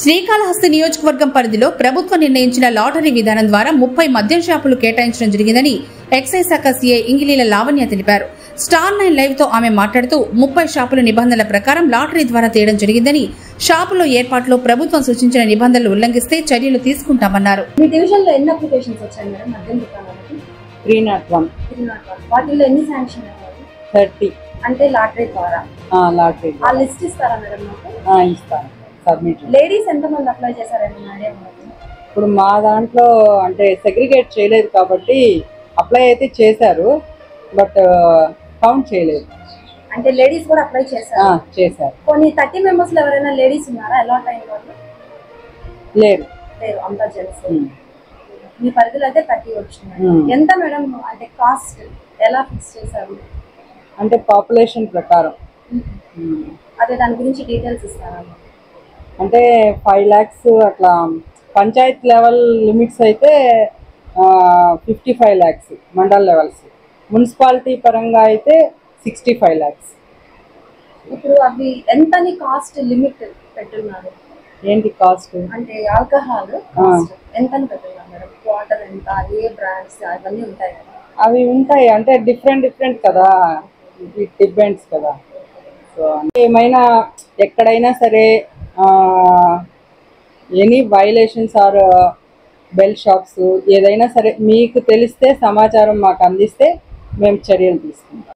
శ్రీకాళహస్తి నియోజకవర్గం పరిధిలో ప్రభుత్వం నిర్ణయించిన లాటరీ విధానం ద్వారా ముప్పై మద్యం షాపులు కేటాయించడం జరిగిందని ఎక్సైజ్ శాఖ సీఐ ఇంగిలీల లావణ్య తెలిపారు స్టార్ నైన్ లైవ్ తో ఆమె మాట్లాడుతూ ముప్పై షాపుల నిబంధనల ప్రకారం లాటరీ ద్వారా తీయడం జరిగిందని షాపులో ఏర్పాట్లో ప్రభుత్వం సూచించిన నిబంధనలు ఉల్లంఘిస్తే చర్యలు తీసుకుంటామన్నారు మీ డివిజన్ లో ఎన్ని అప్లికేషన్స్ వచ్చాయి మేడం మద్యం దుకాణాలకి three not one three not one వాటిల్లో ఎన్ని శాంక్షన్ అయ్యాయి థర్టీ అంటే లాటరీ ద్వారా లాటరీ ఆ లిస్ట్ ఇస్తారా మేడం మాకు ఇస్తాను సబ్మిట్ లేడీస్ ఎంతమంది అప్లై చేశారని ఐడియా ఉన్నది ఇప్పుడు మా దాంట్లో అంటే సెగ్రిగేట్ చేయలేదు కాబట్టి అప్లై అయితే చేశారు బట్ కౌంట్ చేయలేదు అంటే లేడీస్ కూడా అప్లై చేశారు ఆ, చేశారు కొన్ని థర్టీ మెంబర్స్ లో ఎవరైనా లేడీస్ ఉన్నారా అలాట్ అయిన వాళ్ళు లేరు లేరు అంతా జెంట్స్ ఉమ్. మీ పరిధిలో అయితే థర్టీ వచ్చినాయి Hmm. ఎంత మేడం అంటే కాస్ట్ ఎలా ఫిక్స్ చేశారు అంటే పాపులేషన్ ప్రకారం ఉమ్. అదే దాని గురించి డీటెయిల్స్ ఇస్తారా అంటే ఫైవ్ ల్యాక్స్ అట్లా పంచాయత్ లెవెల్ లిమిట్స్ అయితే fifty five lakhs mandal levels municipality పరంగా అయితే సిక్స్టీ ఫైవ్ ల్యాక్స్ ఇప్పుడు అవి ఎంతని కాస్ట్ లిమిట్ పెట్టున్నారు ఏంటి కాస్ట్ అంటే ఆల్కహాల్ కాస్ట్ ఎంతని పెట్టున్నారు మేడం వాటర్ ఎంత ఏ బ్రాండ్స్ అవన్నీ ఉంటాయి కదా అవి ఉంటాయి అంటే డిఫరెంట్ డిఫరెంట్ కదా ఇట్ డిపెండ్స్ కదా సో అంటే ఏమైనా ఎక్కడైనా సరే any violations or belt shops ఏదైనా సరే మీకు తెలిస్తే సమాచారం మాకు అందిస్తే మేము చర్యలు తీసుకుంటాం